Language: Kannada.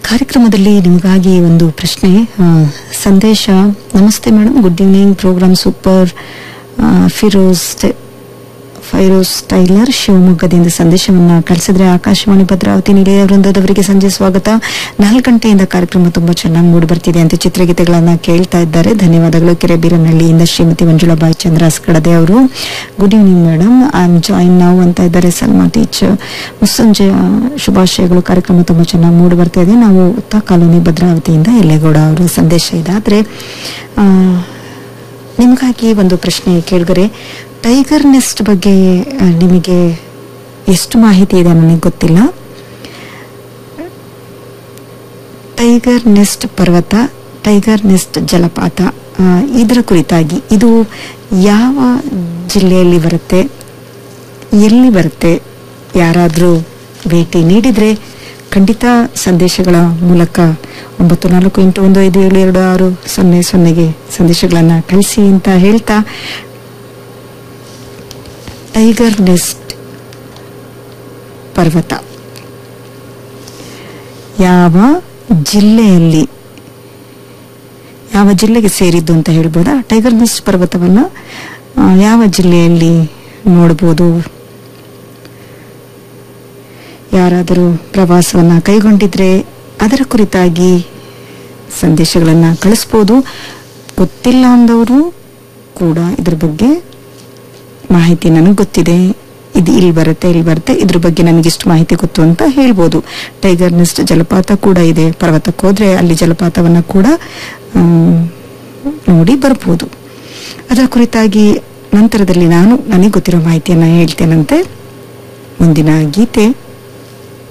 ಕಾರ್ಯಕ್ರಮದಲ್ಲಿ ನಿಮಗಾಗಿ ಒಂದು ಪ್ರಶ್ನೆ ಆ, ಸಂದೇಶ ನಮಸ್ತೆ madam good evening program super ಆ, ಫಿರೋಜ್ ಟೆ- ಫೈರೋಸ್ ಟೈಲರ್ ಶಿವಮೊಗ್ಗದಿಂದ ಸಂದೇಶವನ್ನ ಕಳಿಸಿದ್ರೆ ಆಕಾಶವಾಣಿ ಭದ್ರಾವತಿ ನಿಲಯ ವೃಂದದವರಿಗೆ ಸಂಜೆ ಸ್ವಾಗತ ನಾಲ್ಕು ಗಂಟೆಯಿಂದ ಕಾರ್ಯಕ್ರಮ ತುಂಬಾ ಚೆನ್ನಾಗಿ ಮೂಡಿ ಬರ್ತಿದೆ ಅಂತ ಚಿತ್ರಗೀತೆಗಳನ್ನ ಕೇಳ್ತಾ ಇದ್ದಾರೆ ಧನ್ಯವಾದಗಳು ಕೆರೆಬೀರನಹಳ್ಳಿಯಿಂದ ಶ್ರೀಮತಿ ಮಂಜುಳಾಬಾಯಿ ಚಂದ್ರಾಸ್ ಕಡದೆ ಅವರು good evening madam I am join ನಾವು ಅಂತ ಇದ್ದಾರೆ ಸಲ್ಮಾ ಟೀಚರ್ ಮುಸ್ಸಂಜೆಯ ಶುಭಾಶಯಗಳು ಕಾರ್ಯಕ್ರಮ ತುಂಬಾ ಚೆನ್ನಾಗಿ ಮೂಡಿ ಬರ್ತಾ ಇದೆ ನಾವು ಉತ್ತಾ ಕಾಲೋನಿ ಭದ್ರಾವತಿಯಿಂದ ಎಲ್ಲೇಗೌಡ ಅವರ ಸಂದೇಶ ಇದಾದ್ರೆ ಆ, ನಿಮಗಾಗಿ ಒಂದು ಪ್ರಶ್ನೆ ಕೇಳಿದರೆ ಟೈಗರ್ ನೆಸ್ಟ್ ಬಗ್ಗೆ ಆ, ನಿಮಗೆ ಎಷ್ಟು ಮಾಹಿತಿ ಇದೆ ನನಗೆ ಗೊತ್ತಿಲ್ಲ ಟೈಗರ್ ನೆಸ್ಟ್ ಪರ್ವತ ಟೈಗರ್ ನೆಸ್ಟ್ ಜಲಪಾತ ಆ, ಇದರ ಕುರಿತಾಗಿ ಇದು ಯಾವ ಜಿಲ್ಲೆಯಲ್ಲಿ ಬರುತ್ತೆ ಎಲ್ಲಿ ಬರುತ್ತೆ ಯಾರಾದರೂ ಭೇಟಿ ನೀಡಿದರೆ ಖಂಡಿತ ಸಂದೇಶಗಳ ಮೂಲಕ ಒಂಬತ್ತು ನಾಲ್ಕು ಎಂಟು ಒಂದು ಐದು ಏಳು ಎರಡು ಆರು ಸೊನ್ನೆ ಸೊನ್ನೆಗೆ ಸಂದೇಶಗಳನ್ನು ಕಳಿಸಿ ಅಂತ ಹೇಳ್ತಾ ಟೈಗರ್ ನೆಸ್ಟ್ ಪರ್ವತ ಯಾವ ಜಿಲ್ಲೆಯಲ್ಲಿ ಯಾವ ಜಿಲ್ಲೆಗೆ ಸೇರಿದ್ದು ಅಂತ ಹೇಳ್ಬೋದಾ ಟೈಗರ್ ನೆಸ್ಟ್ ಪರ್ವತವನ್ನ ಆ, ಯಾವ ಜಿಲ್ಲೆಯಲ್ಲಿ ನೋಡಬಹುದು ಯಾರಾದರೂ ಪ್ರವಾಸವನ್ನ ಕೈಗೊಂಡಿದ್ರೆ ಅದರ ಕುರಿತಾಗಿ ಸಂದೇಶಗಳನ್ನ ಕಳಿಸ್ಬೋದು ಗೊತ್ತಿಲ್ಲ ಅಂದವರು ಕೂಡ ಇದ್ರ ಬಗ್ಗೆ ಮಾಹಿತಿ ನನಗೆ ಗೊತ್ತಿದೆ ಇದು ಇಲ್ಲಿ ಬರುತ್ತೆ ಇಲ್ಲಿ ಬರುತ್ತೆ ಇದ್ರ ಬಗ್ಗೆ ನನಗೆ ಇಷ್ಟು ಮಾಹಿತಿ ಗೊತ್ತು ಅಂತ ಹೇಳ್ಬೋದು ಟೈಗರ್ ನೆಸ್ಟ್ ಜಲಪಾತ ಕೂಡ ಇದೆ ಪರ್ವತಕ್ಕೆ ಹೋದ್ರೆ ಅಲ್ಲಿ ಜಲಪಾತವನ್ನ ಕೂಡ ಆಮ್, ನೋಡಿ ಬರ್ಬೋದು ಅದರ ಕುರಿತಾಗಿ ನಂತರದಲ್ಲಿ ನಾನು ನನಗೆ ಗೊತ್ತಿರೋ ಮಾಹಿತಿಯನ್ನ ಹೇಳ್ತೇನಂತೆ ಮುಂದಿನ ಗೀತೆ